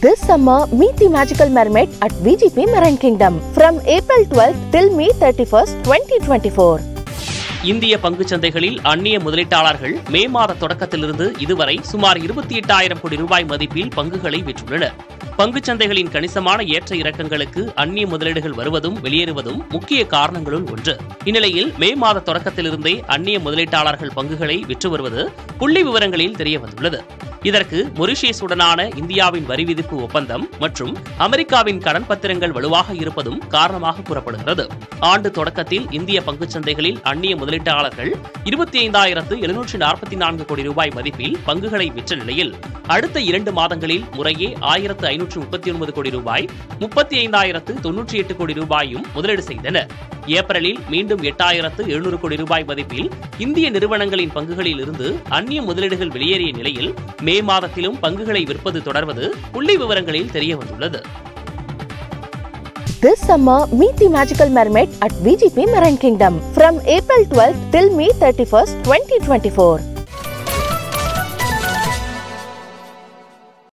This summer, meet the magical mermaid at VGP Marine Kingdom from April 12th till May 31st, 2024. இந்திய பங்குச் சந்தைகளில் அந்நிய முதலீட்டாளர்கள் மே மாத தொடக்கத்திலிருந்து இதுவரை சுமார் இருபத்தி எட்டாயிரம் கோடி ரூபாய் மதிப்பில் பங்குகளை விற்றுள்ளனர் பங்குச் சந்தைகளின் கணிசமான ஏற்ற இறக்கங்களுக்கு அந்நிய முதலீடுகள் வருவதும் வெளியேறுவதும் முக்கிய காரணங்களுள் ஒன்று இந்நிலையில் மே மாத தொடக்கத்திலிருந்தே அந்நிய முதலீட்டாளர்கள் பங்குகளை விற்று வருவது புள்ளி விவரங்களில் தெரிய வந்துள்ளது இதற்கு மொரிஷியஸுடனான இந்தியாவின் வரி விதிப்பு ஒப்பந்தம் மற்றும் அமெரிக்காவின் கடன் பத்திரங்கள் வலுவாக இருப்பதும் காரணமாக கூறப்படுகிறது ஆண்டு தொடக்கத்தில் இந்திய பங்குச் சந்தைகளில் அந்நிய முதலீட்டாளர்கள் இருபத்தி ஐந்தாயிரத்து எழுநூற்று நாற்பத்தி நான்கு கோடி ரூபாய் மதிப்பில் பங்குகளை விற்ற நிலையில் அடுத்த இரண்டு மாதங்களில் முறையே ஆயிரத்து ஐநூற்று முப்பத்தி ஒன்பது கோடி ரூபாய் முப்பத்தி ஐந்தாயிரத்து தொன்னூற்றி எட்டு கோடி ரூபாயும் முதலீடு செய்தனர் ஏப்ரலில் மீண்டும் எட்டாயிரத்து எழுநூறு கோடி ரூபாய் மதிப்பில் இந்திய நிறுவனங்களின் பங்குகளில் இருந்து அந்நிய முதலீடுகள் வெளியேறிய நிலையில் மே மாதத்திலும் பங்குகளை விற்பது தொடர்வது புள்ளி விவரங்களில் தெரிய வந்துள்ளது This summer, meet the magical mermaid at VGP Marine Kingdom from April 12th till May 31st, 2024.